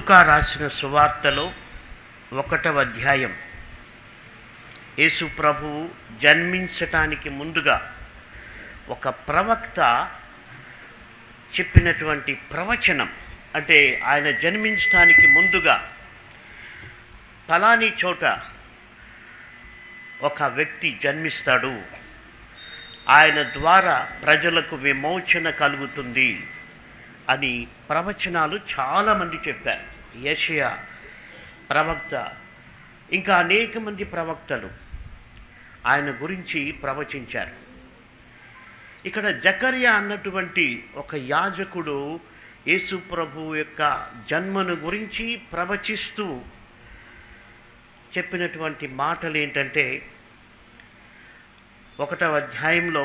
లూకా రాసిన సువార్తలో ఒకటవ అధ్యాయం యేసు ప్రభువు జన్మించటానికి ముందుగా ఒక ప్రవక్త చెప్పినటువంటి ప్రవచనం అంటే ఆయన జన్మించటానికి ముందుగా ఫలాని చోట ఒక వ్యక్తి జన్మిస్తాడు ఆయన ద్వారా ప్రజలకు విమోచన కలుగుతుంది అని ప్రవచనాలు చాలామంది చెప్పారు యషయా ప్రవక్త ఇంకా అనేక మంది ప్రవక్తలు ఆయన గురించి ప్రవచించారు ఇక్కడ జకర్యా అన్నటువంటి ఒక యాజకుడు యేసు ప్రభు యొక్క జన్మను గురించి ప్రవచిస్తూ చెప్పినటువంటి మాటలు ఏంటంటే ఒకటవ అధ్యాయంలో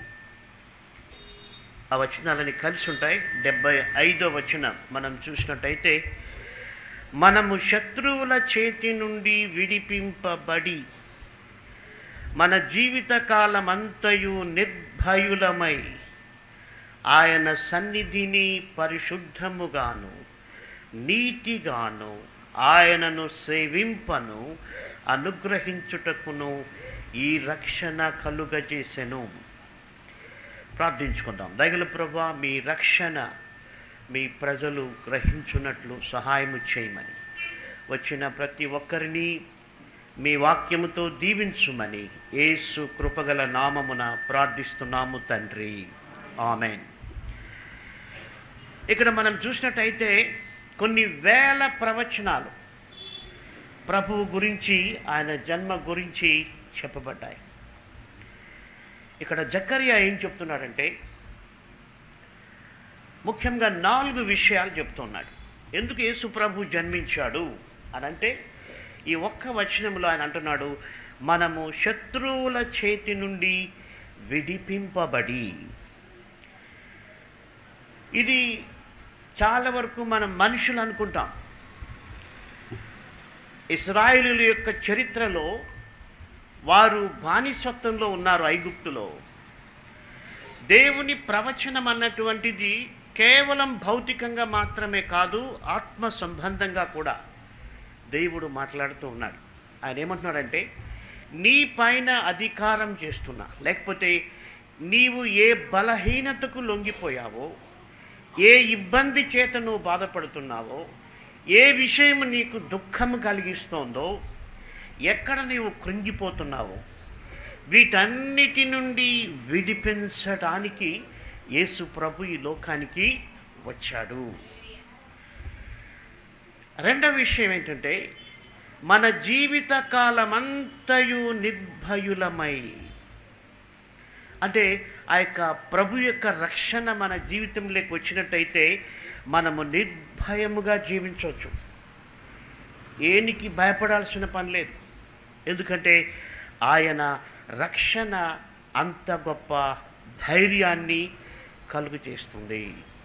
ఆ వచనాలని కలిసి ఉంటాయి డెబ్బై ఐదో వచనం మనం చూసినట్టయితే మనము శత్రువుల చేతి నుండి విడిపింపబడి మన జీవితకాలమంతయు నిర్భయులమై ఆయన సన్నిధిని పరిశుద్ధముగాను నీతిగాను ఆయనను సేవింపను అనుగ్రహించుటకును ఈ రక్షణ కలుగజేసెను ప్రార్థించుకుందాం దయగల ప్రభా మీ రక్షణ మీ ప్రజలు గ్రహించున్నట్లు సహాయము చేయమని వచ్చిన ప్రతి ఒక్కరిని మీ వాక్యముతో దీవించుమని యేసు కృపగల నామమున ప్రార్థిస్తున్నాము తండ్రి ఆమెన్ ఇక్కడ మనం చూసినట్టయితే కొన్ని వేల ప్రవచనాలు ప్రభువు గురించి ఆయన జన్మ గురించి చెప్పబడ్డాయి ఇక్కడ జక్కరియా ఏం చెప్తున్నాడంటే ముఖ్యంగా నాలుగు విషయాలు చెప్తున్నాడు ఎందుకు యేసు ప్రభు జన్మించాడు అని అంటే ఈ ఒక్క వచనంలో ఆయన అంటున్నాడు మనము శత్రువుల చేతి నుండి విడిపింపబడి ఇది చాలా వరకు మనం మనుషులు అనుకుంటాం ఇస్రాయిలుల యొక్క చరిత్రలో వారు బానిసత్వంలో ఉన్నారు ఐగుప్తులో దేవుని ప్రవచనం అన్నటువంటిది కేవలం భౌతికంగా మాత్రమే కాదు ఆత్మ సంబంధంగా కూడా దేవుడు మాట్లాడుతూ ఉన్నాడు ఆయన ఏమంటున్నాడంటే నీ పైన అధికారం చేస్తున్నా లేకపోతే నీవు ఏ బలహీనతకు లొంగిపోయావో ఏ ఇబ్బంది చేత నువ్వు బాధపడుతున్నావో ఏ విషయం నీకు దుఃఖము కలిగిస్తోందో ఎక్కడ నీవు కృంగిపోతున్నావో వీటన్నిటి నుండి విడిపించడానికి యేసు ప్రభు ఈ లోకానికి వచ్చాడు రెండవ విషయం ఏంటంటే మన జీవిత కాలమంతయు నిర్భయులమై అంటే ఆ యొక్క ప్రభు యొక్క రక్షణ మన జీవితంలోకి వచ్చినట్టయితే మనము నిర్భయముగా జీవించవచ్చు ఏనికి భయపడాల్సిన పని లేదు ఎందుకంటే ఆయన రక్షణ అంత గొప్ప ధైర్యాన్ని కలుగు చేస్తుంది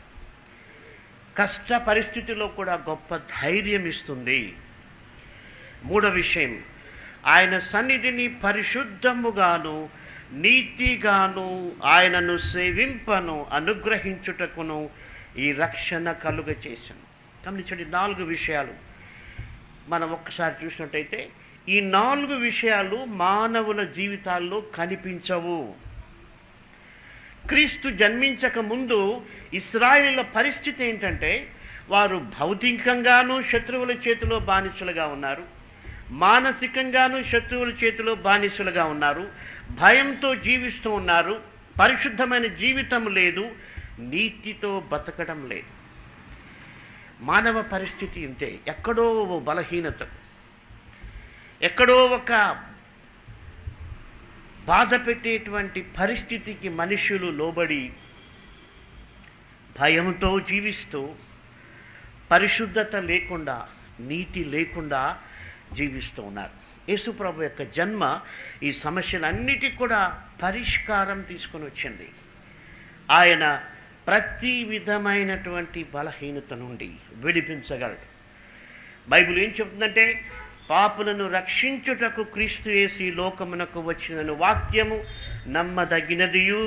కష్ట పరిస్థితిలో కూడా గొప్ప ధైర్యం ఇస్తుంది మూడో విషయం ఆయన సన్నిధిని పరిశుద్ధముగాను నీతిగాను ఆయనను సేవింపను అనుగ్రహించుటకును ఈ రక్షణ కలుగ చేశాను గమనించండి నాలుగు విషయాలు మనం ఒక్కసారి చూసినట్టయితే ఈ నాలుగు విషయాలు మానవుల జీవితాల్లో కనిపించవు క్రీస్తు జన్మించక ముందు ఇస్రాయిల పరిస్థితి ఏంటంటే వారు భౌతికంగాను శత్రువుల చేతిలో బానిసలుగా ఉన్నారు మానసికంగాను శత్రువుల చేతిలో బానిసలుగా ఉన్నారు భయంతో జీవిస్తూ ఉన్నారు పరిశుద్ధమైన జీవితం లేదు నీతితో బతకడం లేదు మానవ పరిస్థితి ఇంతే ఎక్కడో ఓ బలహీనత ఎక్కడో ఒక బాధ పెట్టేటువంటి పరిస్థితికి మనుషులు లోబడి భయంతో జీవిస్తూ పరిశుద్ధత లేకుండా నీతి లేకుండా జీవిస్తూ ఉన్నారు యేసుప్రభు యొక్క జన్మ ఈ సమస్యలన్నిటికి కూడా పరిష్కారం తీసుకొని వచ్చింది ఆయన ప్రతి విధమైనటువంటి బలహీనత నుండి విడిపించగలడు బైబిల్ ఏం చెప్తుందంటే పాపులను రక్షించుటకు క్రీస్తు యేసు ఈ లోకమునకు వచ్చినను వాక్యము నమ్మదగినదియు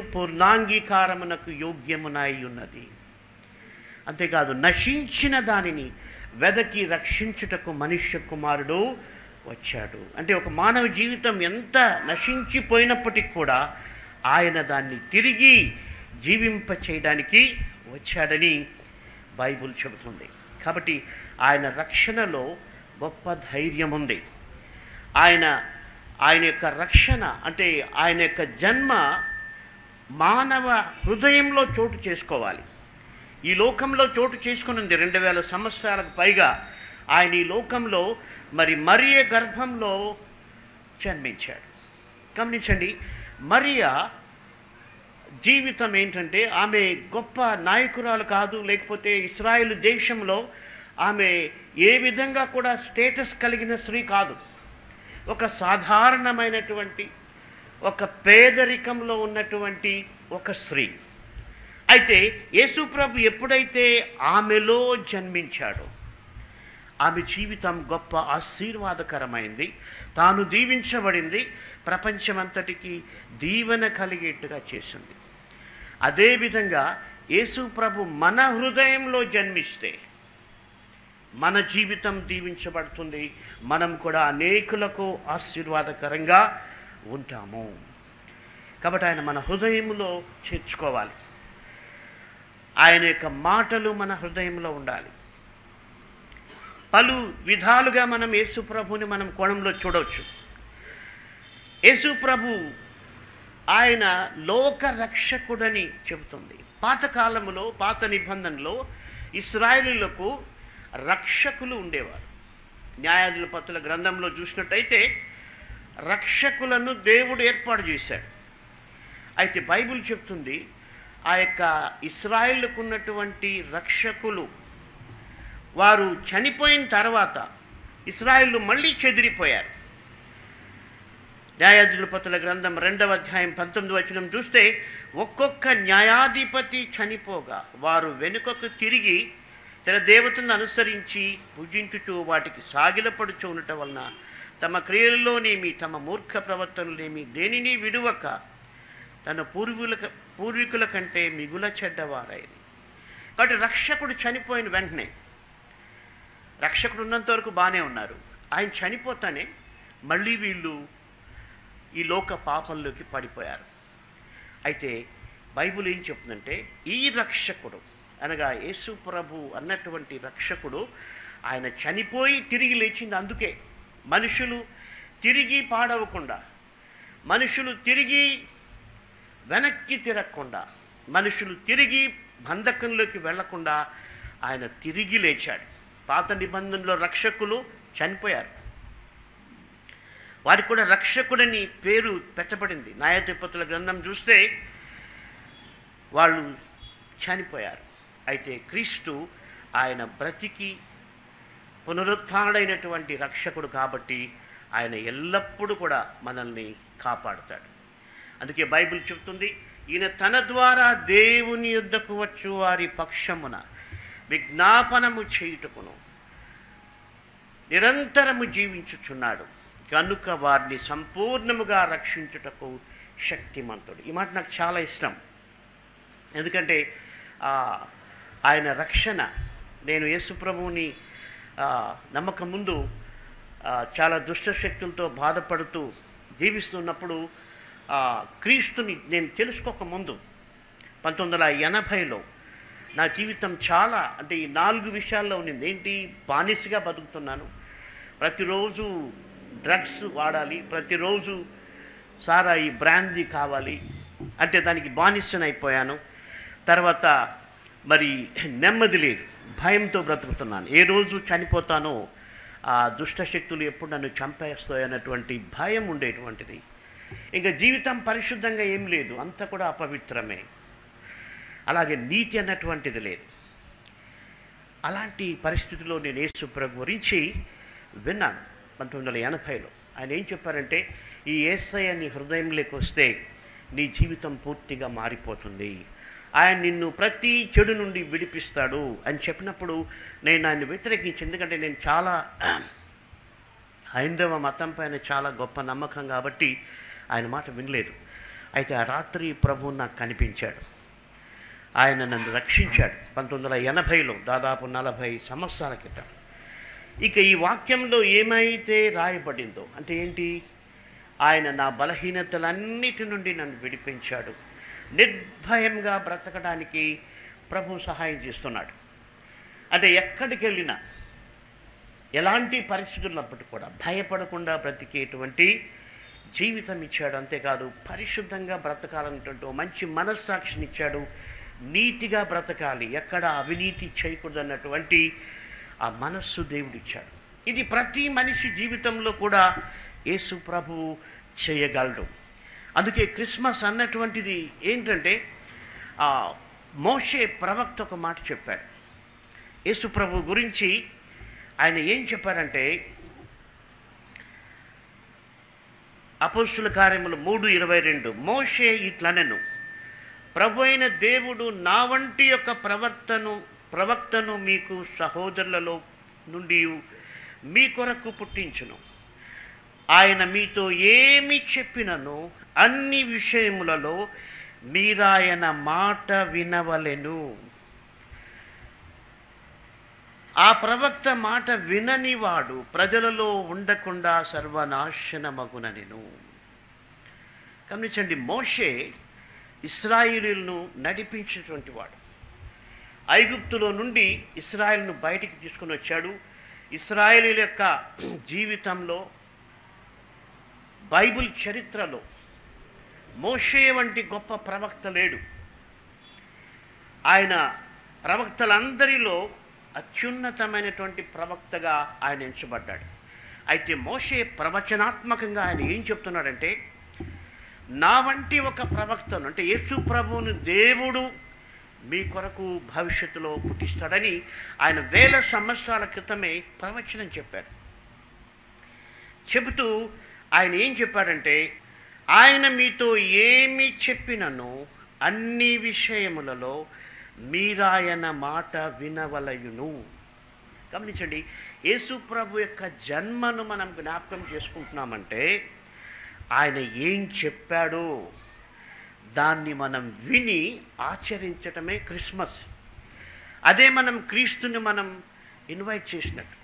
పూర్ణాంగీకారమునకు యోగ్యమునై ఉన్నది అంతేకాదు నశించిన దానిని వెదకి రక్షించుటకు మనుష్య కుమారుడు వచ్చాడు అంటే ఒక మానవ జీవితం ఎంత నశించిపోయినప్పటికి కూడా ఆయన దాన్ని తిరిగి జీవింప చేయడానికి వచ్చాడని బైబుల్ చెబుతుంది కాబట్టి ఆయన రక్షణలో గొప్ప ధైర్యం ఉంది ఆయన ఆయన యొక్క రక్షణ అంటే ఆయన యొక్క జన్మ మానవ హృదయంలో చోటు చేసుకోవాలి ఈ లోకంలో చోటు చేసుకున్నది రెండు వేల సంవత్సరాలకు పైగా ఆయన ఈ లోకంలో మరి మరియ గర్భంలో జన్మించాడు గమనించండి మరియా జీవితం ఏంటంటే ఆమె గొప్ప నాయకురాలు కాదు లేకపోతే ఇస్రాయేల్ దేశంలో ఆమె ఏ విధంగా కూడా స్టేటస్ కలిగిన స్త్రీ కాదు ఒక సాధారణమైనటువంటి ఒక పేదరికంలో ఉన్నటువంటి ఒక స్త్రీ అయితే యేసుప్రభు ఎప్పుడైతే ఆమెలో జన్మించాడో ఆమె జీవితం గొప్ప ఆశీర్వాదకరమైంది తాను దీవించబడింది ప్రపంచమంతటికి దీవెన కలిగేట్టుగా చేసింది అదేవిధంగా యేసు ప్రభు మన హృదయంలో జన్మిస్తే మన జీవితం దీవించబడుతుంది మనం కూడా అనేకులకు ఆశీర్వాదకరంగా ఉంటాము కాబట్టి ఆయన మన హృదయంలో చేర్చుకోవాలి ఆయన యొక్క మాటలు మన హృదయంలో ఉండాలి పలు విధాలుగా మనం యేసు ప్రభుని మనం కోణంలో చూడవచ్చు యేసు ప్రభు ఆయన లోక రక్షకుడని చెబుతుంది పాతకాలములో పాత నిబంధనలో ఇస్రాయేలీలకు రక్షకులు ఉండేవారు న్యాయాధిపతుల గ్రంథంలో చూసినట్టయితే రక్షకులను దేవుడు ఏర్పాటు చేశాడు అయితే బైబిల్ చెప్తుంది ఆ యొక్క ఇస్రాయిల్కు ఉన్నటువంటి రక్షకులు వారు చనిపోయిన తర్వాత ఇస్రాయిల్ మళ్ళీ చెదిరిపోయారు న్యాయాధిపతుల గ్రంథం రెండవ అధ్యాయం పంతొమ్మిది వచనం చూస్తే ఒక్కొక్క న్యాయాధిపతి చనిపోగా వారు వెనుకకు తిరిగి తన దేవతను అనుసరించి పూజించుచు వాటికి సాగిలపడుచు ఉండటం వలన తమ క్రియలలోనేమి తమ మూర్ఖ ప్రవర్తనలేమి దేనిని విడువక తన పూర్వీకుల పూర్వీకుల కంటే మిగుల చెడ్డవారైన కాబట్టి రక్షకుడు చనిపోయిన వెంటనే రక్షకుడు ఉన్నంత వరకు బాగానే ఉన్నారు ఆయన చనిపోతానే మళ్ళీ వీళ్ళు ఈ లోక పాపంలోకి పడిపోయారు అయితే బైబిల్ ఏం చెప్తుందంటే ఈ రక్షకుడు అనగా యేసు ప్రభు అన్నటువంటి రక్షకుడు ఆయన చనిపోయి తిరిగి లేచింది అందుకే మనుషులు తిరిగి పాడవకుండా మనుషులు తిరిగి వెనక్కి తిరగకుండా మనుషులు తిరిగి బంధకంలోకి వెళ్లకుండా ఆయన తిరిగి లేచాడు పాత నిబంధనలో రక్షకులు చనిపోయారు వారికి కూడా రక్షకుడని పేరు పెట్టబడింది న్యాయాధిపతుల గ్రంథం చూస్తే వాళ్ళు చనిపోయారు అయితే క్రీస్తు ఆయన బ్రతికి పునరుత్డైనటువంటి రక్షకుడు కాబట్టి ఆయన ఎల్లప్పుడూ కూడా మనల్ని కాపాడుతాడు అందుకే బైబిల్ చెప్తుంది ఈయన తన ద్వారా దేవుని యుద్ధకు వచ్చు వారి పక్షమున విజ్ఞాపనము చేయుటకును నిరంతరము జీవించుచున్నాడు కనుక వారిని సంపూర్ణముగా రక్షించుటకు శక్తిమంతుడు ఈ మాట నాకు చాలా ఇష్టం ఎందుకంటే ఆ, ఆయన రక్షణ నేను యేసుప్రభువుని ఆ, నమ్మకం ముందు ఆ, చాలా దుష్ట శక్తులతో బాధపడుతూ జీవిస్తున్నప్పుడు ఆ, క్రీస్తుని నేను తెలుసుకోక ముందు పంతొమ్మిది వందల ఎనభైలో నా జీవితం చాలా అంటే ఈ నాలుగు విషయాల్లో ఉన్నింది ఏంటి బానిసగా బతుకుతున్నాను ప్రతిరోజు డ్రగ్స్ వాడాలి ప్రతిరోజు సారా ఈ బ్రాందీ కావాలి అంటే దానికి బానిసనైపోయాను తర్వాత మరి నెమ్మది లేదు భయంతో బ్రతుకుతున్నాను ఏ రోజు చనిపోతానో ఆ దుష్ట శక్తులు ఎప్పుడు నన్ను చంపేస్తాయి అన్నటువంటి భయం ఉండేటువంటిది ఇంకా జీవితం పరిశుద్ధంగా ఏం లేదు అంతా కూడా అపవిత్రమే అలాగే నీతి అన్నటువంటిది లేదు అలాంటి పరిస్థితిలో నేను యేసు ప్రభు గురించి విన్నాను పంతొమ్మిది వందల ఎనభైలో ఆయన ఏం చెప్పారంటే ఈ ఏసఐ నీ హృదయంలోకి వస్తే నీ జీవితం పూర్తిగా మారిపోతుంది ఆయన నిన్ను ప్రతి చెడు నుండి విడిపిస్తాడు అని చెప్పినప్పుడు నేను ఆయన్ని వ్యతిరేకించి ఎందుకంటే నేను చాలా హైందవ మతం పైన చాలా గొప్ప నమ్మకం కాబట్టి ఆయన మాట వినలేదు అయితే ఆ రాత్రి ప్రభు నాకు కనిపించాడు ఆయన నన్ను రక్షించాడు పంతొమ్మిది వందల ఎనభైలో దాదాపు నలభై సంవత్సరాల క్రితం ఇక ఈ వాక్యంలో ఏమైతే రాయబడిందో అంటే ఏంటి ఆయన నా బలహీనతలన్నిటి నుండి నన్ను విడిపించాడు నిర్భయంగా బ్రతకడానికి ప్రభు సహాయం చేస్తున్నాడు అంటే ఎక్కడికి వెళ్ళినా ఎలాంటి పరిస్థితున్నప్పటికీ కూడా భయపడకుండా బ్రతికేటువంటి జీవితం ఇచ్చాడు అంతేకాదు పరిశుద్ధంగా బ్రతకాలన్నటువంటి ఓ మంచి మనస్సాక్షిని ఇచ్చాడు నీతిగా బ్రతకాలి ఎక్కడ అవినీతి చేయకూడదు అన్నటువంటి ఆ మనస్సు దేవుడు ఇచ్చాడు ఇది ప్రతి మనిషి జీవితంలో కూడా యేసు ప్రభువు చేయగలడు అందుకే క్రిస్మస్ అన్నటువంటిది ఏంటంటే ఆ, మోషే ప్రవక్త ఒక మాట చెప్పాడు యేసు ప్రభు గురించి ఆయన ఏం చెప్పారంటే అపోస్తుల కార్యములు మూడు ఇరవై రెండు మోషే ఇట్లనెను ప్రభు అయిన దేవుడు నా వంటి యొక్క ప్రవర్తను ప్రవక్తను మీకు సహోదరులలో నుండి మీ కొరకు పుట్టించును ఆయన మీతో ఏమి చెప్పినను అన్ని విషయములలో మీరాయన మాట వినవలెను ఆ ప్రవక్త మాట విననివాడు ప్రజలలో ఉండకుండా సర్వనాశనమగుననెను గమనించండి మోషే ఇస్రాయిలీలను నడిపించినటువంటి వాడు ఐగుప్తులో నుండి ఇస్రాయిల్ను బయటికి తీసుకుని వచ్చాడు ఇస్రాయేలీల యొక్క జీవితంలో బైబిల్ చరిత్రలో మోషే వంటి గొప్ప ప్రవక్త లేడు ఆయన ప్రవక్తలందరిలో అత్యున్నతమైనటువంటి ప్రవక్తగా ఆయన ఎంచబడ్డాడు అయితే మోషే ప్రవచనాత్మకంగా ఆయన ఏం చెప్తున్నాడంటే నా వంటి ఒక ప్రవక్తను అంటే యేసు ప్రభువును దేవుడు మీ కొరకు భవిష్యత్తులో పుట్టిస్తాడని ఆయన వేల సంవత్సరాల క్రితమే ప్రవచనం చెప్పాడు చెబుతూ ఆయన ఏం చెప్పాడంటే ఆయన మీతో ఏమి చెప్పినను అన్ని విషయములలో మీరాయన మాట వినవలయును గమనించండి యేసు ప్రభు యొక్క జన్మను మనం జ్ఞాపకం చేసుకుంటున్నామంటే ఆయన ఏం చెప్పాడో దాన్ని మనం విని ఆచరించటమే క్రిస్మస్ అదే మనం క్రీస్తుని మనం ఇన్వైట్ చేసినట్టు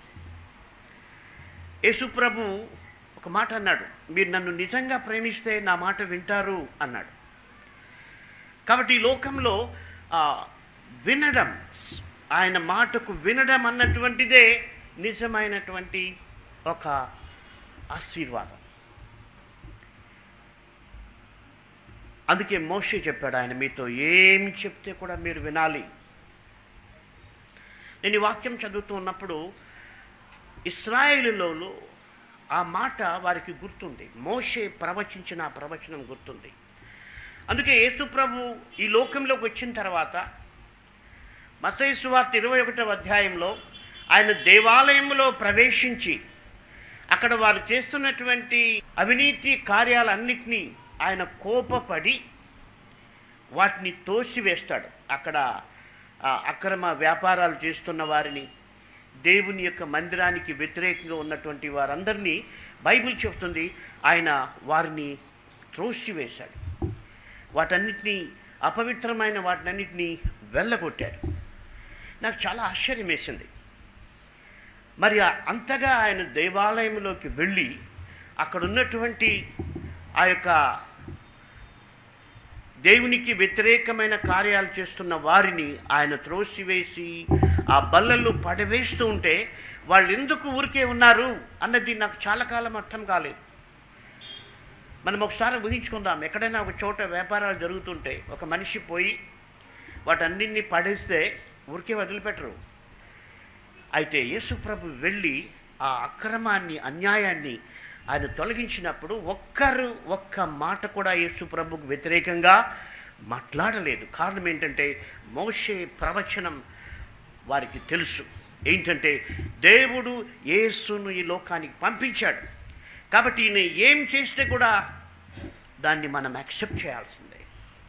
యేసు ప్రభు ఒక మాట అన్నాడు మీరు నన్ను నిజంగా ప్రేమిస్తే నా మాట వింటారు అన్నాడు కాబట్టి ఈ లోకంలో ఆ, వినడం ఆయన మాటకు వినడం అన్నటువంటిదే నిజమైనటువంటి ఒక ఆశీర్వాదం అందుకే మోషే చెప్పాడు ఆయన మీతో ఏం చెప్తే కూడా మీరు వినాలి నేను ఈ వాక్యం చదువుతూ ఉన్నప్పుడు ఇస్రాయేలులో ఆ మాట వారికి గుర్తుంది మోషే ప్రవచించిన ఆ ప్రవచనం గుర్తుంది అందుకే యేసు ప్రభు ఈ లోకంలోకి వచ్చిన తర్వాత మతైసు వార్త ఇరవై ఒకటవ అధ్యాయంలో ఆయన దేవాలయంలో ప్రవేశించి అక్కడ వారు చేస్తున్నటువంటి అవినీతి కార్యాలన్నిటినీ ఆయన కోపపడి వాటిని తోసివేస్తాడు అక్కడ ఆ, అక్రమ వ్యాపారాలు చేస్తున్న వారిని దేవుని యొక్క మందిరానికి వ్యతిరేకంగా ఉన్నటువంటి వారందరినీ బైబిల్ చెప్తుంది ఆయన వారిని త్రోసివేశాడు వాటన్నిటినీ అపవిత్రమైన వాటినన్నిటినీ వెళ్ళగొట్టాడు నాకు చాలా ఆశ్చర్యం వేసింది మరి ఆ- అంతగా ఆయన దేవాలయంలోకి వెళ్ళి అక్కడ ఉన్నటువంటి ఆ యొక్క దేవునికి వ్యతిరేకమైన కార్యాలు చేస్తున్న వారిని ఆయన త్రోసివేసి ఆ బల్లలు పడవేస్తూ ఉంటే వాళ్ళు ఎందుకు ఊరికే ఉన్నారు అన్నది నాకు చాలా కాలం అర్థం కాలేదు మనం ఒకసారి ఊహించుకుందాం ఎక్కడైనా ఒక చోట వ్యాపారాలు జరుగుతుంటే ఒక మనిషి పోయి వాటన్నింటినీ పడేస్తే ఊరికే వదిలిపెట్టరు అయితే యేసుప్రభు వెళ్ళి ఆ అక్రమాన్ని అన్యాయాన్ని ఆయన తొలగించినప్పుడు ఒక్కరు ఒక్క మాట కూడా యేసుప్రభుకు వ్యతిరేకంగా మాట్లాడలేదు కారణం ఏంటంటే మోషే ప్రవచనం వారికి తెలుసు ఏంటంటే దేవుడు యేసును ఈ లోకానికి పంపించాడు కాబట్టి ఈయన ఏం చేస్తే కూడా దాన్ని మనం యాక్సెప్ట్ చేయాల్సిందే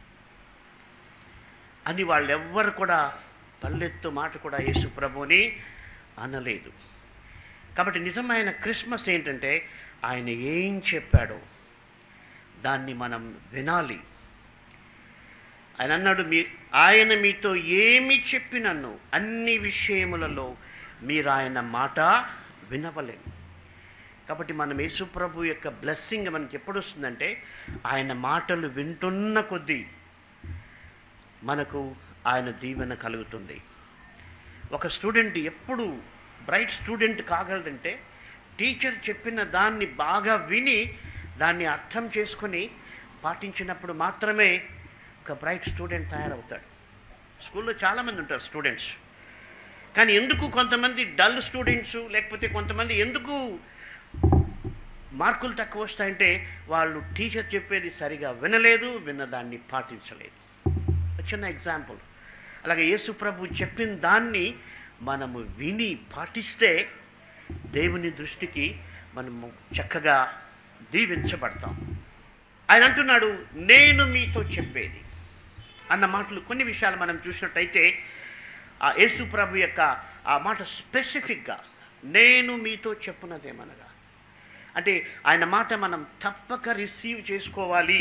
అని వాళ్ళెవ్వరు కూడా పల్లెత్తు మాట కూడా యేసు ప్రభుని అనలేదు కాబట్టి నిజమైన క్రిస్మస్ ఏంటంటే ఆయన ఏం చెప్పాడో దాన్ని మనం వినాలి ఆయన అన్నాడు మీ ఆయన మీతో ఏమి చెప్పినను అన్ని విషయములలో మీరు ఆయన మాట వినవలేము కాబట్టి మనం యేసుప్రభు యొక్క బ్లెస్సింగ్ మనకి ఎప్పుడు వస్తుందంటే ఆయన మాటలు వింటున్న కొద్దీ మనకు ఆయన దీవెన కలుగుతుంది ఒక స్టూడెంట్ ఎప్పుడు బ్రైట్ స్టూడెంట్ కాగలదంటే టీచర్ చెప్పిన దాన్ని బాగా విని దాన్ని అర్థం చేసుకొని పాటించినప్పుడు మాత్రమే ఒక బ్రైట్ స్టూడెంట్ తయారవుతాడు స్కూల్లో చాలామంది ఉంటారు స్టూడెంట్స్ కానీ ఎందుకు కొంతమంది డల్ స్టూడెంట్స్ లేకపోతే కొంతమంది ఎందుకు మార్కులు తక్కువ వస్తాయంటే వాళ్ళు టీచర్ చెప్పేది సరిగా వినలేదు విన్నదాన్ని పాటించలేదు ఒక చిన్న ఎగ్జాంపుల్ అలాగే యేసు ప్రభు చెప్పిన దాన్ని మనము విని పాటిస్తే దేవుని దృష్టికి మనము చక్కగా దీవించబడతాం ఆయన అంటున్నాడు నేను మీతో చెప్పేది అన్న మాటలు కొన్ని విషయాలు మనం చూసినట్టయితే ఆ యేసు ప్రభు యొక్క ఆ మాట స్పెసిఫిక్గా నేను మీతో చెప్పున్నదేమనగా అంటే ఆయన మాట మనం తప్పక రిసీవ్ చేసుకోవాలి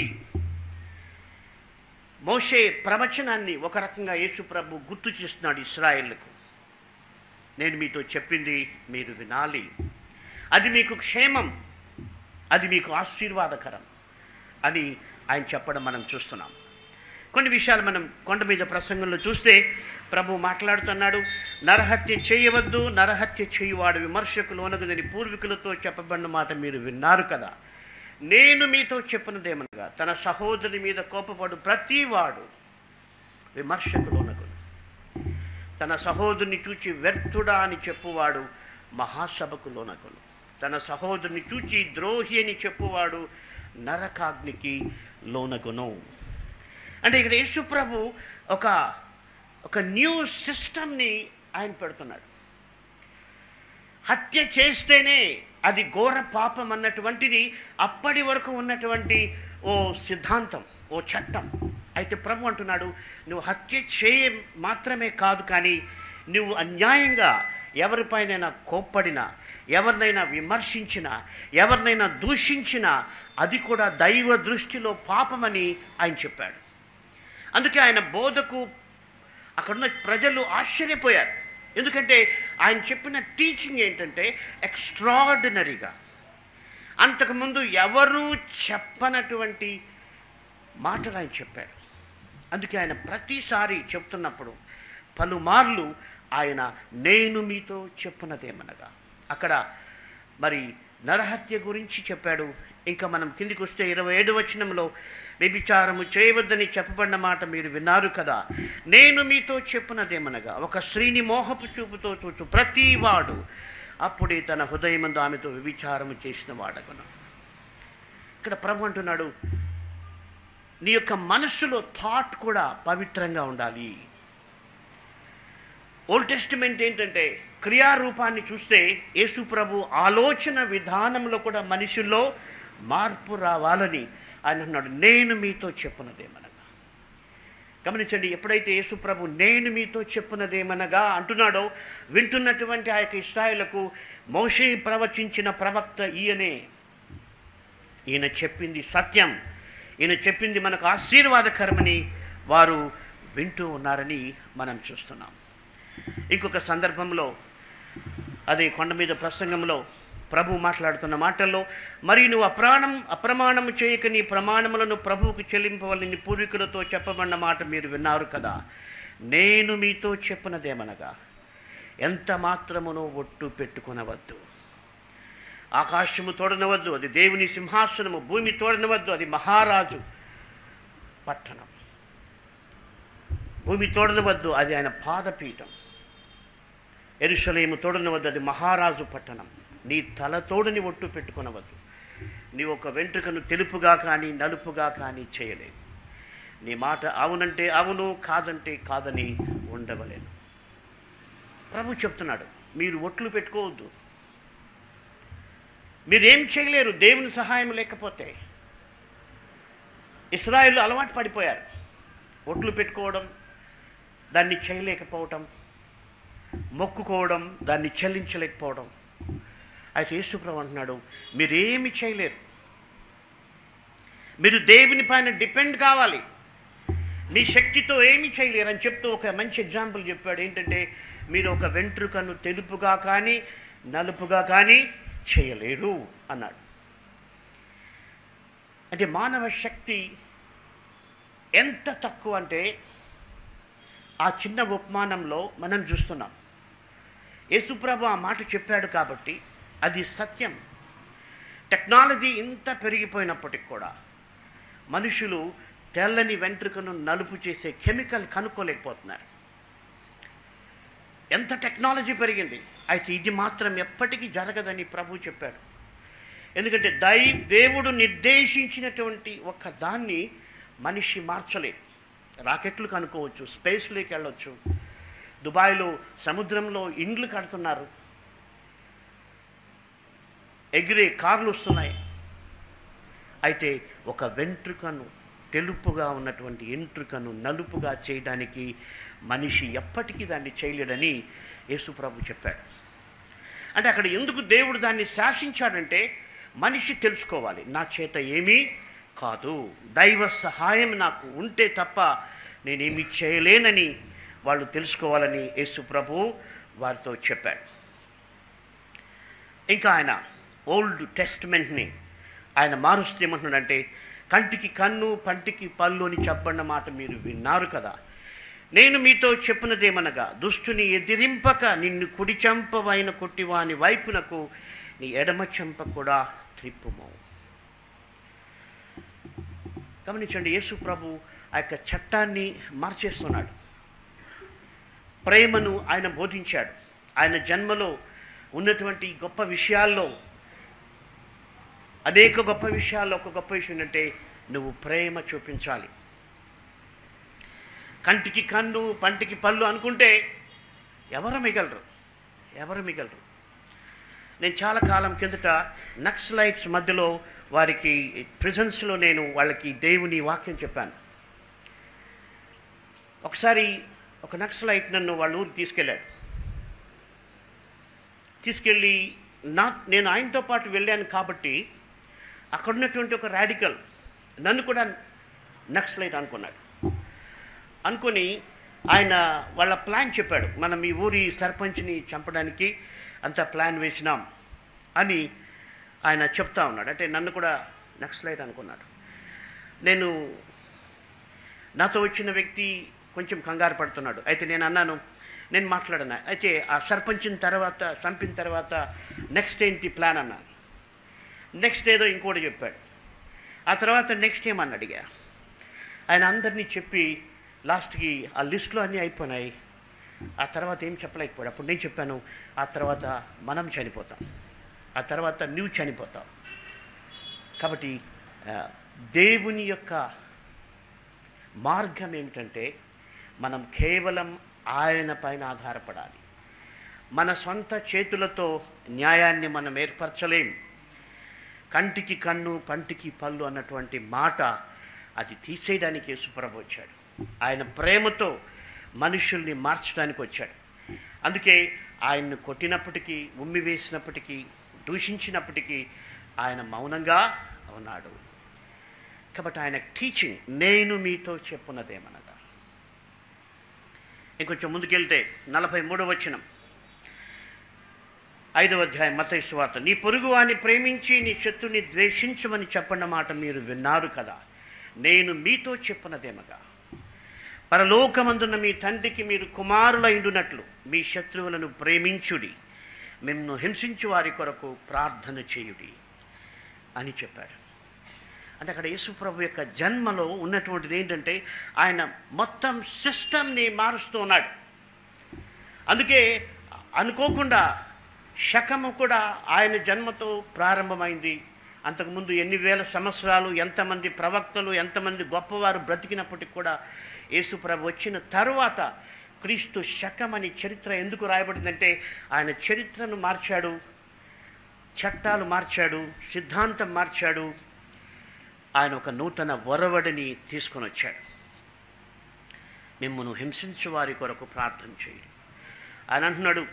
మోషే ప్రవచనాన్ని ఒక రకంగా యేసు ప్రభు గుర్తు చేస్తున్నాడు ఇస్రాయేళ్లకు నేను మీతో చెప్పింది మీరు వినాలి అది మీకు క్షేమం అది మీకు ఆశీర్వాదకరం అని ఆయన చెప్పడం మనం చూస్తున్నాం కొన్ని విషయాలు మనం కొండ మీద ప్రసంగంలో చూస్తే ప్రభు మాట్లాడుతున్నాడు నరహత్య చేయవద్దు నరహత్య చేయువాడు విమర్శకు లోనగదని పూర్వీకులతో చెప్పబడిన మాట మీరు విన్నారు కదా నేను మీతో చెప్పినదేమనగా తన సహోదరి మీద కోపపడు ప్రతివాడు విమర్శకు లోనగును తన సహోదరుని చూచి వ్యర్థుడా అని చెప్పువాడు మహాసభకు లోనగును తన సహోదరుని చూచి ద్రోహి అని చెప్పువాడు నరకాగ్నికి లోనగును అంటే ఇక్కడ యేసుప్రభు ఒక ఒక న్యూ సిస్టమ్ని ఆయన పెడుతున్నాడు హత్య చేస్తేనే అది ఘోర పాపం అన్నటువంటిది అప్పటి వరకు ఉన్నటువంటి ఓ సిద్ధాంతం ఓ చట్టం అయితే ప్రభు అంటున్నాడు నువ్వు హత్య చేయ మాత్రమే కాదు కానీ నువ్వు అన్యాయంగా ఎవరిపైనైనా కోప్పడినా ఎవరినైనా విమర్శించినా ఎవరినైనా దూషించినా అది కూడా దైవ దృష్టిలో పాపమని ఆయన చెప్పాడు అందుకే ఆయన బోధకు అక్కడున్న ప్రజలు ఆశ్చర్యపోయారు ఎందుకంటే ఆయన చెప్పిన టీచింగ్ ఏంటంటే ఎక్స్ట్రాడినరీగా అంతకుముందు ఎవరూ చెప్పనటువంటి మాటలు ఆయన చెప్పాడు అందుకే ఆయన ప్రతిసారి చెప్తున్నప్పుడు పలుమార్లు ఆయన నేను మీతో చెప్పున్నదేమనగా అక్కడ మరి నరహత్య గురించి చెప్పాడు ఇంకా మనం కిందికి వస్తే ఇరవై ఏడు వచనంలో వ్యభిచారము చేయవద్దని చెప్పబడిన మాట మీరు విన్నారు కదా నేను మీతో చెప్పున్నదేమనగా ఒక స్త్రీని మోహపు చూపుతో చూచు ప్రతివాడు అప్పుడే తన హృదయమందు ఆమెతో వ్యభిచారము చేసిన వాడగను ఇక్కడ ప్రభు అంటున్నాడు నీ యొక్క మనస్సులో థాట్ కూడా పవిత్రంగా ఉండాలి ఓల్డ్ టెస్టిమెంట్ ఏంటంటే క్రియారూపాన్ని చూస్తే యేసు ప్రభు ఆలోచన విధానంలో కూడా మనుషుల్లో మార్పు రావాలని ఆయన అన్నాడు నేను మీతో చెప్పున్నదేమనగా గమనించండి ఎప్పుడైతే యేసు ప్రభు నేను మీతో చెప్పున్నదేమనగా అంటున్నాడో వింటున్నటువంటి ఆ యొక్క ఇస్రాయిలకు మోషే ప్రవచించిన ప్రవక్త ఈయనే ఈయన చెప్పింది సత్యం ఈయన చెప్పింది మనకు ఆశీర్వాదకరమని వారు వింటూ ఉన్నారని మనం చూస్తున్నాం ఇంకొక సందర్భంలో అదే కొండ మీద ప్రసంగంలో ప్రభు మాట్లాడుతున్న మాటల్లో మరి నువ్వు అప్రాణం అప్రమాణము చేయక నీ ప్రమాణములను ప్రభువుకు చెల్లింపవలని పూర్వీకులతో చెప్పబడిన మాట మీరు విన్నారు కదా నేను మీతో చెప్పినదేమనగా ఎంత మాత్రమునో ఒట్టు పెట్టుకొనవద్దు ఆకాశము తోడనవద్దు అది దేవుని సింహాసనము భూమి తోడనవద్దు అది మహారాజు పట్టణం భూమి తోడనవద్దు అది ఆయన పాదపీఠం ఎరుషలేము తోడనవద్దు అది మహారాజు పట్టణం నీ తల తోడని ఒట్టు పెట్టుకొనవద్దు నీ ఒక వెంట్రుకను తెలుపుగా కానీ నలుపుగా కానీ చేయలేవు నీ మాట అవునంటే అవును కాదంటే కాదని ఉండవలేను ప్రభు చెప్తున్నాడు మీరు ఒట్లు పెట్టుకోవద్దు మీరేం చేయలేరు దేవుని సహాయం లేకపోతే ఇస్రాయిల్ అలవాటు పడిపోయారు ఒట్లు పెట్టుకోవడం దాన్ని చేయలేకపోవటం మొక్కుకోవడం దాన్ని చెల్లించలేకపోవడం అయితే యేసుప్రభు అంటున్నాడు మీరేమి చేయలేరు మీరు దేవుని పైన డిపెండ్ కావాలి మీ శక్తితో ఏమి చేయలేరు అని చెప్తూ ఒక మంచి ఎగ్జాంపుల్ చెప్పాడు ఏంటంటే మీరు ఒక వెంట్రుకను తెలుపుగా కానీ నలుపుగా కానీ చేయలేరు అన్నాడు అంటే మానవ శక్తి ఎంత తక్కువ అంటే ఆ చిన్న ఉపమానంలో మనం చూస్తున్నాం యేసుప్రభు ఆ మాట చెప్పాడు కాబట్టి అది సత్యం టెక్నాలజీ ఇంత పెరిగిపోయినప్పటికి కూడా మనుషులు తెల్లని వెంట్రుకను నలుపు చేసే కెమికల్ కనుక్కోలేకపోతున్నారు ఎంత టెక్నాలజీ పెరిగింది అయితే ఇది మాత్రం ఎప్పటికీ జరగదని ప్రభు చెప్పాడు ఎందుకంటే దై దేవుడు నిర్దేశించినటువంటి ఒక దాన్ని మనిషి మార్చలేదు రాకెట్లు కనుక్కోవచ్చు స్పేస్లోకి వెళ్ళొచ్చు దుబాయ్లో సముద్రంలో ఇండ్లు కడుతున్నారు ఎగిరే కార్లు వస్తున్నాయి అయితే ఒక వెంట్రుకను తెలుపుగా ఉన్నటువంటి ఎంట్రుకను నలుపుగా చేయడానికి మనిషి ఎప్పటికీ దాన్ని చేయలేడని యేసుప్రభు చెప్పాడు అంటే అక్కడ ఎందుకు దేవుడు దాన్ని శాసించాడంటే మనిషి తెలుసుకోవాలి నా చేత ఏమీ కాదు దైవ సహాయం నాకు ఉంటే తప్ప నేనేమి చేయలేనని వాళ్ళు తెలుసుకోవాలని యేసు ప్రభు వారితో చెప్పాడు ఇంకా ఆయన ఓల్డ్ టెస్ట్మెంట్ని ఆయన మారుస్తే ఏమంటున్నాడంటే కంటికి కన్ను పంటికి పళ్ళు అని చెప్పన్న మాట మీరు విన్నారు కదా నేను మీతో చెప్పినదేమనగా దుష్టుని ఎదిరింపక నిన్ను కుడి చెంపవైన కొట్టివాని వైపునకు నీ ఎడమ చెంప కూడా త్రిప్పుము గమనించండి యేసు ప్రభు ఆ యొక్క చట్టాన్ని మార్చేస్తున్నాడు ప్రేమను ఆయన బోధించాడు ఆయన జన్మలో ఉన్నటువంటి గొప్ప విషయాల్లో అనేక గొప్ప విషయాల్లో ఒక గొప్ప విషయం ఏంటంటే నువ్వు ప్రేమ చూపించాలి కంటికి కన్ను పంటికి పళ్ళు అనుకుంటే ఎవరు మిగలరు ఎవరు మిగలరు నేను చాలా కాలం కిందట నక్సలైట్స్ మధ్యలో వారికి ప్రిజన్స్లో నేను వాళ్ళకి దేవుని వాక్యం చెప్పాను ఒకసారి ఒక నక్సలైట్ నన్ను వాళ్ళ ఊరికి తీసుకెళ్ళాడు తీసుకెళ్ళి నా నేను ఆయనతో పాటు వెళ్ళాను కాబట్టి అక్కడ ఉన్నటువంటి ఒక రాడికల్ నన్ను కూడా నక్సలైట్ అనుకున్నాడు అనుకొని ఆయన వాళ్ళ ప్లాన్ చెప్పాడు మనం ఈ ఊరి సర్పంచ్ని చంపడానికి అంత ప్లాన్ వేసినాం అని ఆయన చెప్తా ఉన్నాడు అంటే నన్ను కూడా నక్సలైట్ అనుకున్నాడు నేను నాతో వచ్చిన వ్యక్తి కొంచెం కంగారు పడుతున్నాడు అయితే నేను అన్నాను నేను మాట్లాడను అయితే ఆ సర్పంచిన తర్వాత చంపిన తర్వాత నెక్స్ట్ ఏంటి ప్లాన్ అన్నాను నెక్స్ట్ ఏదో ఇంకోటి చెప్పాడు ఆ తర్వాత నెక్స్ట్ ఏమని అడిగా ఆయన అందరినీ చెప్పి లాస్ట్కి ఆ లిస్టులో అన్నీ అయిపోయినాయి ఆ తర్వాత ఏం చెప్పలేకపోయాడు అప్పుడు నేను చెప్పాను ఆ తర్వాత మనం చనిపోతాం ఆ తర్వాత నువ్వు చనిపోతావు కాబట్టి ఆ, దేవుని యొక్క మార్గం ఏమిటంటే మనం కేవలం ఆయన పైన ఆధారపడాలి మన సొంత చేతులతో న్యాయాన్ని మనం ఏర్పరచలేం కంటికి కన్ను పంటికి పళ్ళు అన్నటువంటి మాట అది తీసేయడానికి యేసుప్రభు వచ్చాడు ఆయన ప్రేమతో మనుషుల్ని మార్చడానికి వచ్చాడు అందుకే ఆయన్ను కొట్టినప్పటికీ ఉమ్మి వేసినప్పటికీ దూషించినప్పటికీ ఆయన మౌనంగా ఉన్నాడు కాబట్టి ఆయన టీచింగ్ నేను మీతో చెప్పున్నదేమనగా ఇంకొంచెం ముందుకెళ్తే నలభై మూడవ వచనం ఐదవ అధ్యాయం మతయి సువార్త నీ పొరుగువాని ప్రేమించి నీ శత్రుని ద్వేషించమని చెప్పన్న మాట మీరు విన్నారు కదా నేను మీతో చెప్పినదేమగా పరలోకమందున్న మీ తండ్రికి మీరు కుమారులైండునట్లు మీ శత్రువులను ప్రేమించుడి మిమ్ను హింసించు వారి కొరకు ప్రార్థన చేయుడి అని చెప్పాడు అంటే అక్కడ యేసుప్రభు యొక్క జన్మలో ఉన్నటువంటిది ఏంటంటే ఆయన మొత్తం సిస్టమ్ని మారుస్తూ ఉన్నాడు అందుకే అనుకోకుండా శకము కూడా ఆయన జన్మతో ప్రారంభమైంది అంతకుముందు ఎన్ని వేల సంవత్సరాలు ఎంతమంది ప్రవక్తలు ఎంతమంది గొప్పవారు బ్రతికినప్పటికి కూడా యేసుప్రభు వచ్చిన తరువాత క్రీస్తు శకమని చరిత్ర ఎందుకు రాయబడిందంటే ఆయన చరిత్రను మార్చాడు చట్టాలు మార్చాడు సిద్ధాంతం మార్చాడు ఆయన ఒక నూతన వరవడిని తీసుకొని వచ్చాడు మిమ్మల్ని హింసించు వారి కొరకు ప్రార్థన చేయండి ఆయన అంటున్నాడు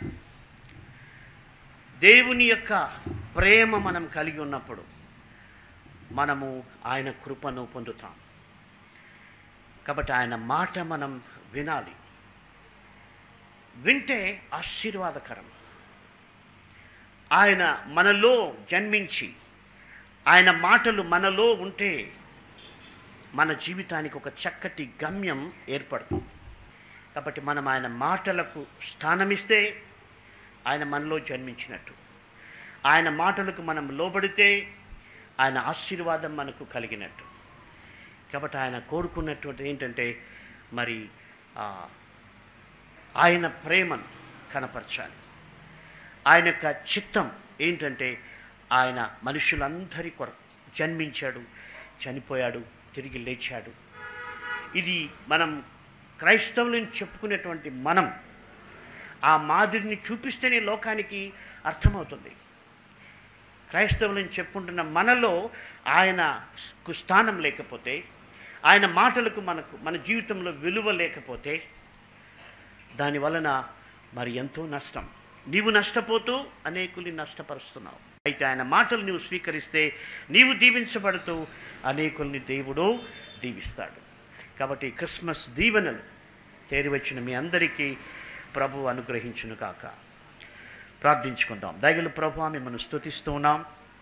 దేవుని యొక్క ప్రేమ మనం కలిగి ఉన్నప్పుడు మనము ఆయన కృపను పొందుతాం కాబట్టి ఆయన మాట మనం వినాలి వింటే ఆశీర్వాదకరం ఆయన మనలో జన్మించి ఆయన మాటలు మనలో ఉంటే మన జీవితానికి ఒక చక్కటి గమ్యం ఏర్పడుతుంది కాబట్టి మనం ఆయన మాటలకు స్థానమిస్తే ఆయన మనలో జన్మించినట్టు ఆయన మాటలకు మనం లోబడితే ఆయన ఆశీర్వాదం మనకు కలిగినట్టు కాబట్టి ఆయన కోరుకున్నటువంటి ఏంటంటే మరి ఆ, ఆయన ప్రేమను కనపరచాలి ఆయన యొక్క చిత్తం ఏంటంటే ఆయన మనుషులందరి కొరకు జన్మించాడు చనిపోయాడు తిరిగి లేచాడు ఇది మనం క్రైస్తవులని చెప్పుకునేటువంటి మనం ఆ మాదిరిని చూపిస్తేనే లోకానికి అర్థమవుతుంది క్రైస్తవులని చెప్పుకుంటున్న మనలో ఆయనకు స్థానం లేకపోతే ఆయన మాటలకు మనకు మన జీవితంలో విలువ లేకపోతే దాని వలన మరి ఎంతో నష్టం నీవు నష్టపోతూ అనేకుల్ని నష్టపరుస్తున్నావు అయితే ఆయన మాటలు నీవు స్వీకరిస్తే నీవు దీవించబడుతూ అనేకుల్ని దేవుడు దీవిస్తాడు కాబట్టి క్రిస్మస్ దీవెనలు చేరి వచ్చిన మీ అందరికీ ప్రభు అనుగ్రహించును కాక ప్రార్థించుకుందాం దయగలు ప్రభు మిమ్మల్ని స్తుతిస్తూ ఉన్నాం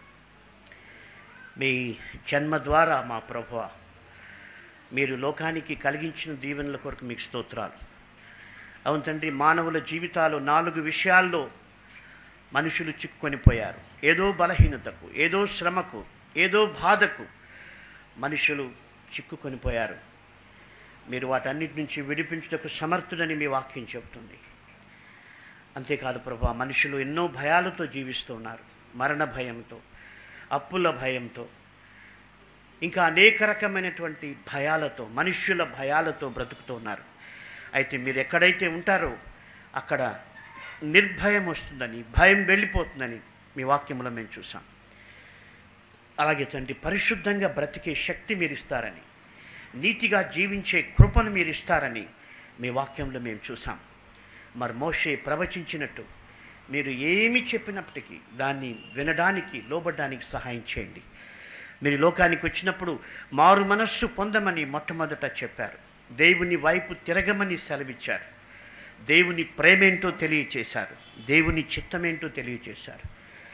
మీ జన్మ ద్వారా మా ప్రభు మీరు లోకానికి కలిగించిన దీవెనల కొరకు మీకు స్తోత్రాలు అవును తండ్రి మానవుల జీవితాలు నాలుగు విషయాల్లో మనుషులు చిక్కుకొని పోయారు ఏదో బలహీనతకు ఏదో శ్రమకు ఏదో బాధకు మనుషులు చిక్కుకొని పోయారు మీరు వాటన్నిటి నుంచి విడిపించుటకు సమర్థుడని మీ వాక్యం చెబుతుంది అంతేకాదు ప్రభా మనుషులు ఎన్నో భయాలతో జీవిస్తున్నారు మరణ భయంతో అప్పుల భయంతో ఇంకా అనేక రకమైనటువంటి భయాలతో మనుష్యుల భయాలతో బ్రతుకుతున్నారు అయితే మీరు ఎక్కడైతే ఉంటారో అక్కడ నిర్భయం వస్తుందని భయం వెళ్ళిపోతుందని మీ వాక్యంలో మేము చూసాం అలాగే తండ్రి పరిశుద్ధంగా బ్రతికే శక్తి మీరు ఇస్తారని నీతిగా జీవించే కృపను మీరు ఇస్తారని మీ వాక్యంలో మేము చూసాం మరి మోషే ప్రవచించినట్టు మీరు ఏమి చెప్పినప్పటికీ దాన్ని వినడానికి లోబడడానికి సహాయం చేయండి మీరు లోకానికి వచ్చినప్పుడు మారు మనస్సు పొందమని మొట్టమొదట చెప్పారు దేవుని వైపు తిరగమని సెలవిచ్చారు దేవుని ప్రేమేంటో తెలియచేశారు దేవుని చిత్తమేంటో తెలియచేశారు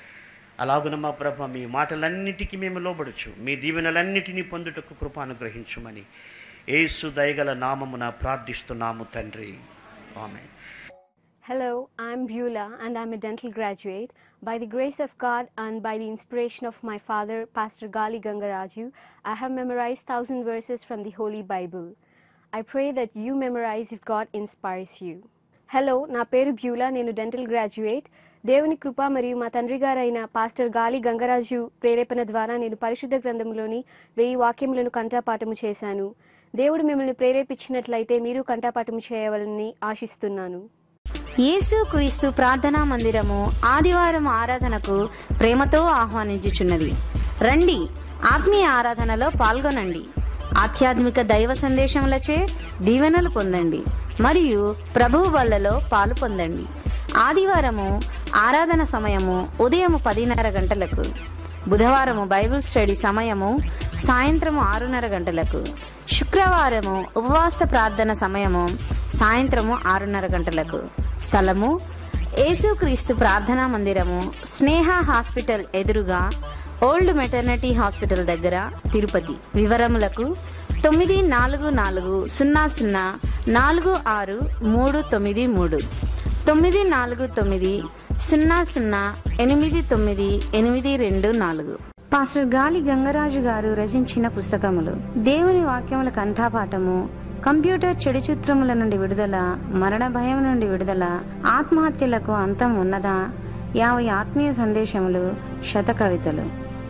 అలాగున మా ప్రభ మీ మాటలన్నిటికీ మేము లోబడచ్చు మీ దీవెనలన్నిటినీ పొందుటకు కృప అనుగ్రహించమని ఏసు దయగల నామమున ప్రార్థిస్తున్నాము తండ్రి ఆమె Hello, I'm Beulah and I'm a dental graduate. By the grace of God and by the inspiration of my father, Pastor Gali Gangaraju, I have memorized thousand verses from the Holy Bible. I pray that you memorize if God inspires you. Hello నా పేరు Beulah నేను dental graduate దేవుని కృప మరియు మా తండ్రి గారైన pastor గాలి గంగరాజు ప్రేరేపణ ద్వారా నేను పరిశుద్ధ గ్రంథంలోని వెయ్యి వాక్యములను కంఠాపాఠము చేశాను దేవుడు మిమ్మల్ని ప్రేరేపించినట్లయితే మీరు కంఠాపాఠము చేయవాలని ఆశిస్తున్నాను యేసు క్రీస్తు ప్రార్థనా మందిరము ఆదివారం ఆరాధనకు ప్రేమతో ఆహ్వానించుచున్నది రండి ఆత్మీయ ఆరాధనలో పాల్గొనండి ఆధ్యాత్మిక దైవ సందేశములచే దీవెనలు పొందండి మరియు ప్రభువు వల్లలో పాలు పొందండి ఆదివారము ఆరాధన సమయము ఉదయం పదిన్నర గంటలకు బుధవారము బైబిల్ స్టడీ సమయము సాయంత్రము ఆరున్నర గంటలకు శుక్రవారము ఉపవాస ప్రార్థన సమయము సాయంత్రము ఆరున్నర గంటలకు స్థలము యేసుక్రీస్తు ప్రార్థనా మందిరము స్నేహ హాస్పిటల్ ఎదురుగా ఓల్డ్ మెటర్నిటీ హాస్పిటల్ దగ్గర తిరుపతి వివరములకు తొమ్మిది నాలుగు నాలుగు సున్నా సున్నా నాలుగు ఆరు మూడు తొమ్మిది మూడు తొమ్మిది నాలుగు తొమ్మిది సున్నా సున్నా ఎనిమిది తొమ్మిది ఎనిమిది రెండు నాలుగు పాస్టర్ గాలి గంగరాజు గారు రచించిన పుస్తకములు దేవుని వాక్యముల కంఠాపాఠము కంప్యూటర్ చెడు చిత్రముల నుండి విడుదల మరణ భయం నుండి విడుదల ఆత్మహత్యలకు అంతం ఉన్నదా యాభై ఆత్మీయ సందేశములు శత కవితలు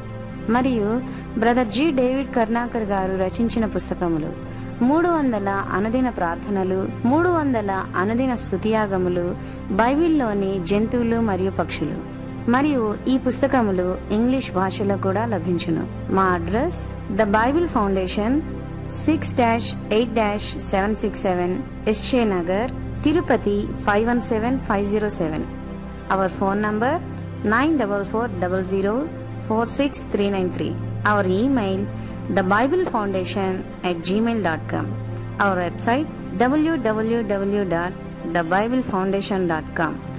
మరియు బ్రదర్ జి డేవిడ్ కర్ణాకర్ గారు రచించిన పుస్తకములు మూడు వందల అనుదిన ప్రార్థనలు మూడు వందల అనుదిన స్తుతియాగములు బైబిల్లోని జంతువులు మరియు పక్షులు మరియు ఈ పుస్తకములు ఇంగ్లీష్ భాషలో కూడా లభించును మా address the Bible Foundation six dash eight dash seven six seven SJ Nagar Tirupati five one seven five zero seven our phone number nine double four double zero four six three nine three our email the Bible Foundation at Gmail dot com our website W W W dot the Bible Foundation dot com